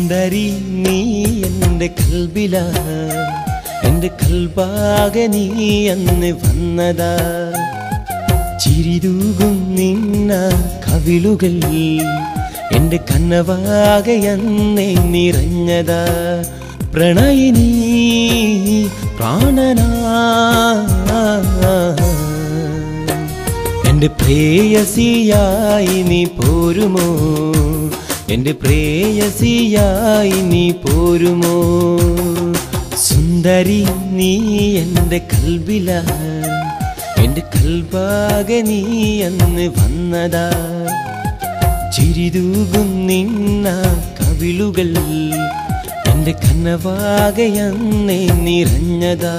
സുന്ദരി നീ എൻ്റെ കൽബില എൻ്റെ കൽബാകെ നീ അന്ന് വന്നതാ ചിരിതൂകും നിന്ന കവിളുകൾ എൻ്റെ കണ്ണവാകെ അന്നേ നിറഞ്ഞതാ പ്രണയിനി പ്രാണനാ എൻ്റെ പ്രേയസിയായി നീ പോരുമോ എൻ്റെ പ്രേയസിയായി നീ പോരുമോ സുന്ദരി നീ എൻ്റെ കൽബില എൻ്റെ കൽബാകെ നീ അന്ന് വന്നതാ ചിരിതൂകും നിന്ന കവിളുകൾ എൻ്റെ കണ്ണവാകെ അന്നേ നിറഞ്ഞതാ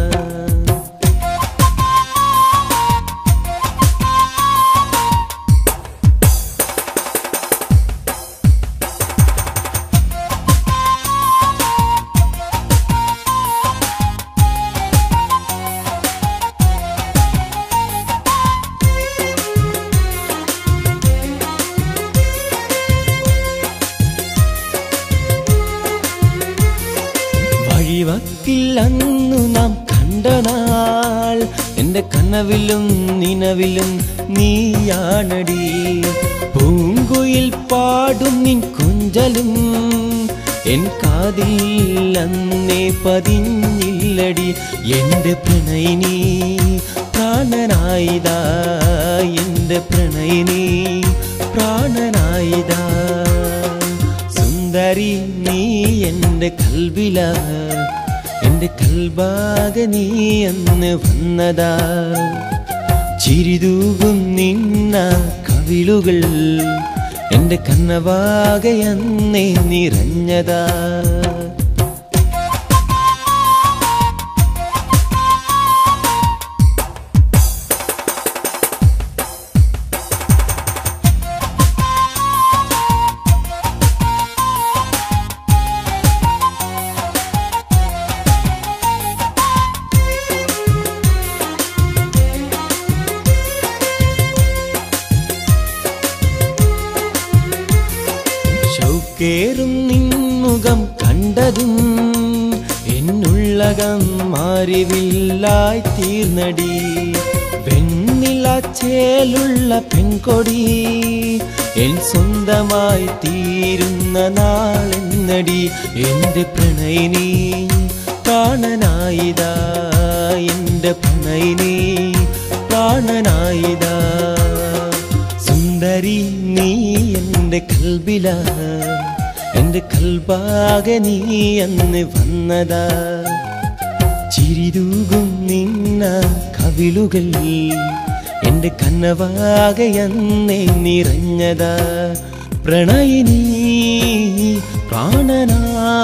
വഴിവക്കിൽ അന്നു നാം കണ്ട നാൾ എൻ്റെ കനവിലും നിനവിലും നീയാണടി പൂങ്കുയിൽ പാടും നിൻ കൊഞ്ചലും എൻ കാതിൽ അന്നേ പതിഞ്ഞില്ലടി എൻ്റെ പ്രണയിനി പ്രാണനായിതാ എൻ്റെ പ്രണയിനി പ്രാണനായിതാ സുന്ദരി നീ എൻ്റെ കൽബില എൻ്റെ കൽബാകെ നീ അന്ന് വന്നതാ ചിരിതൂകും നിന്ന കവിളുകൾ എൻ്റെ കണ്ണവാകെ അന്നേ നിറഞ്ഞതാ ഷൗക്കേറും നിൻമുഖം കണ്ടതും എന്നുള്ളകം മാറിവില്ലായി തീർന്നടി വെണ്ണില ചേലുള്ള പെൺകൊടി എൻ സ്വന്തമായി തീരുന്ന നാളെന്നടി എൻ്റെ പ്രണയിനി പ്രാണനായിതാ എൻ്റെ പ്രണയിനി പ്രാണനായിതാ സുന്ദരി നീ എൻ്റെ കൽബില എൻ്റെ കൽബാകെ നീ അന്ന് വന്നതാ ചിരിതൂകും നിന്ന കവിളുകൾ എൻ്റെ കണ്ണവാകെ അന്നേ നിറഞ്ഞതാ പ്രണയിനി പ്രാണനാ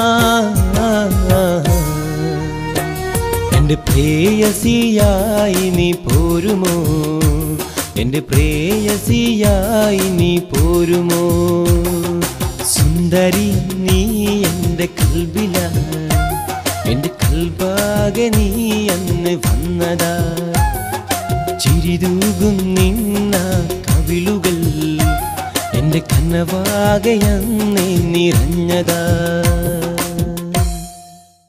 എൻ്റെ പ്രേയസിയായി നീ പോരുമോ എൻ്റെ പ്രേയസിയായി നീ പോരുമോ സുന്ദരി നീ എൻ്റെ കൽബില എൻ്റെ കൽബാകെ നീ അന്ന് വന്നതാ ചിരിതൂകും നിന്ന കവിളുകൾ എൻ്റെ കണ്ണവാകെ അന്നേ നിറഞ്ഞതാ